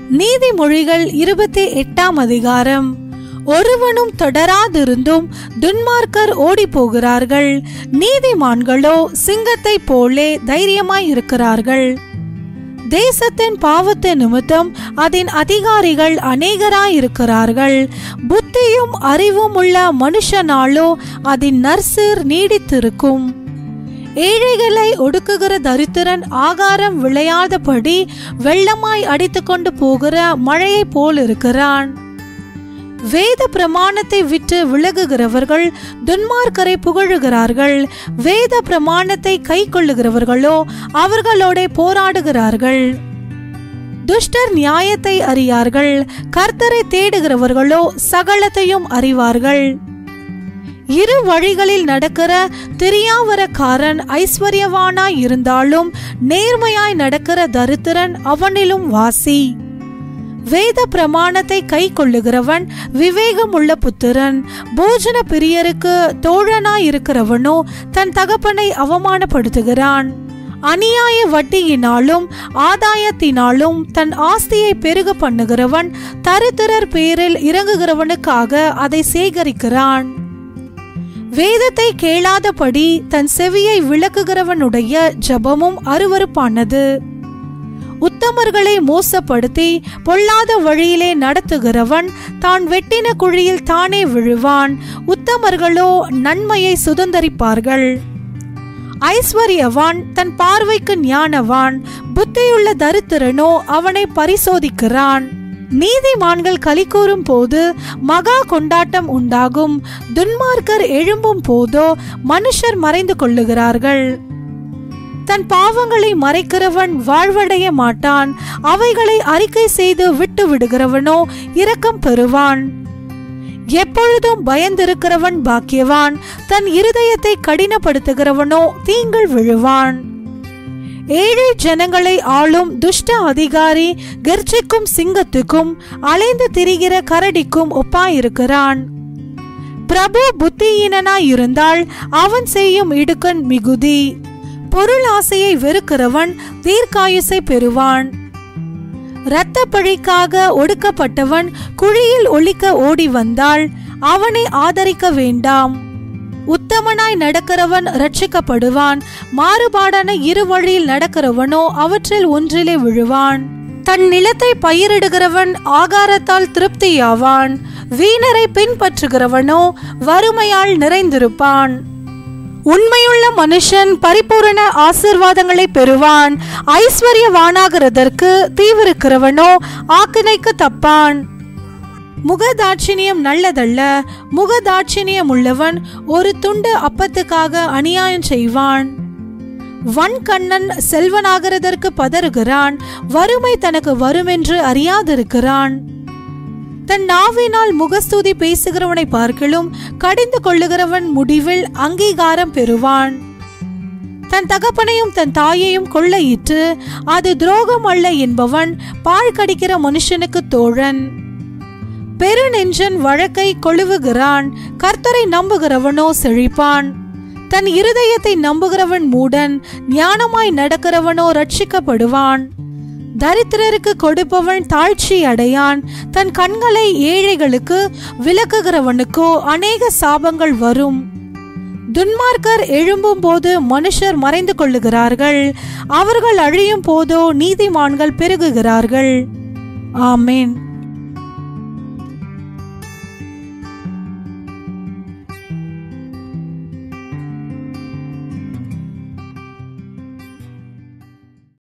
நீதிமொழிகள் இருபத்தி எட்டாம் அதிகாரம் ஒருவனும் தொடராதிருந்தும் துன்மார்க்கர் ஓடி போகிறார்கள் நீதிமான்களோ சிங்கத்தைப் போலே தைரியமாய் இருக்கிறார்கள் தேசத்தின் பாவத்து நிமித்தம் அதன் அதிகாரிகள் அநேகராயிருக்கிறார்கள் புத்தியும் அறிவும் உள்ள மனுஷனாலோ அதன் நர்சீர் நீடித்திருக்கும் ஏழைகளை ஒடுக்குகிற தரித்திரன் ஆகாரம் விளையாதபடி வெள்ளமாய் அடித்துக்கொண்டு போகிற மழையைப் போல் இருக்கிறான் வேத பிரமாணத்தை விட்டு விலகுகிறவர்கள் துன்மார்க்கரை புகழுகிறார்கள் வேத பிரமாணத்தை கை கொள்ளுகிறவர்களோ அவர்களோட போராடுகிறார்கள் துஷ்டர் நியாயத்தை அறியார்கள் கர்த்தரை தேடுகிறவர்களோ சகலத்தையும் அறிவார்கள் இரு வழிகளில் நடக்கிற திரியாவரக்காரன் ஐஸ்வர்யவானாய் இருந்தாலும் நேர்மையாய் நடக்கிற தரித்திரன் அவனிலும் வாசி வேத பிரமாணத்தை கை கொள்ளுகிறவன் விவேகம் உள்ள புத்திரன் போஜன பிரியருக்கு தோழனாய் இருக்கிறவனோ தன் தகப்பனை அவமானப்படுத்துகிறான் அநியாய வட்டியினாலும் ஆதாயத்தினாலும் தன் ஆஸ்தியை பெருக பண்ணுகிறவன் தரித்திரர் பேரில் இறங்குகிறவனுக்காக அதை சேகரிக்கிறான் வேதத்தை கேளாதபடி தன் செவியை விளக்குகிறவனுடைய ஜபமும் அருவருப்பானது உத்தமர்களை மோசப்படுத்தி பொல்லாத வழியிலே நடத்துகிறவன் தான் வெட்டின குழியில் தானே விழுவான் உத்தமர்களோ நன்மையை சுதந்தரிப்பார்கள் ஐஸ்வர்யவான் தன் பார்வைக்கு ஞானவான் புத்தியுள்ள தரித்திரனோ அவனை பரிசோதிக்கிறான் நீதிமான்கள் களி கூறும் போது மகா கொண்டாட்டம் உண்டாகும் துன்மார்க்கர் எழும்பும் போதோ மனுஷர் மறைந்து கொள்ளுகிறார்கள் தன் பாவங்களை மறைக்கிறவன் வாழ்வடைய மாட்டான் அவைகளை அறிக்கை செய்து விட்டு விடுகிறவனோ இரக்கம் பெறுவான் எப்பொழுதும் பயந்திருக்கிறவன் பாக்கியவான் தன் இருதயத்தை கடினப்படுத்துகிறவனோ தீங்கள் விழுவான் ஏழை ஜனங்களை ஆளும் துஷ்ட அதிகாரி கர்ஜிக்கும் சிங்கத்துக்கும் அலைந்து திரிகிற கரடிக்கும் ஒப்பாயிருக்கிறான் பிரபு புத்தியீனனாய் இருந்தால் அவன் செய்யும் இடுக்கண் மிகுதி பொருள் ஆசையை வெறுக்கிறவன் தீர்க்காயுசை பெறுவான் இரத்த பழிக்காக ஒடுக்கப்பட்டவன் குழியில் ஒழிக்க ஓடி வந்தால் அவனை ஆதரிக்க வேண்டாம் உத்தமனாய் நடக்கிறவன் ரட்சிக்கப்படுவான் மாறுபாடான இரு வழியில் நடக்கிறவனோ அவற்றில் ஒன்றிலே விழுவான் தன் நிலத்தை பயிரிடுகிறவன் ஆகாரத்தால் திருப்தியாவான் வீணரை பின்பற்றுகிறவனோ வறுமையால் நிறைந்திருப்பான் உண்மையுள்ள மனுஷன் பரிபூரண ஆசிர்வாதங்களை பெறுவான் ஐஸ்வர்யவானாகிறதற்கு தீவிருக்கிறவனோ ஆக்கினைக்கு தப்பான் முகதாட்சிணியம் நல்லதல்ல முகதாட்சிணியம் உள்ளவன் ஒரு துண்டு அப்பத்துக்காக அநியாயம் செய்வான் வன்கண்ணன் செல்வனாகிறதற்கு பதறுகிறான் வறுமை தனக்கு வருமென்று அறியாதிருக்கிறான் தன் நாவினால் முகஸ்துதி பேசுகிறவனை பார்க்கலும் கடிந்து கொள்ளுகிறவன் முடிவில் அங்கீகாரம் பெறுவான் தன் தகப்பனையும் தன் தாயையும் கொள்ளையிட்டு அது துரோகம் அல்ல என்பவன் பால் கடிக்கிற மனுஷனுக்கு தோழன் பெருநெஞ்சன் வழக்கை கொழுவுகிறான் கர்த்தரை நம்புகிறவனோ செழிப்பான் தன் இருதயத்தை நம்புகிறவன் மூடன் ஞானமாய் நடக்கிறவனோ ரட்சிக்கப்படுவான் தரித்திரருக்கு கொடுப்பவன் தாழ்ச்சி அடையான் தன் கண்களை ஏழைகளுக்கு விளக்குகிறவனுக்கோ அநேக சாபங்கள் வரும் துன்மார்க்கர் எழும்பும் போது மனுஷர் மறைந்து கொள்ளுகிறார்கள் அவர்கள் அழியும் போதோ நீதிமான்கள் பெருகுகிறார்கள் ஆமேன்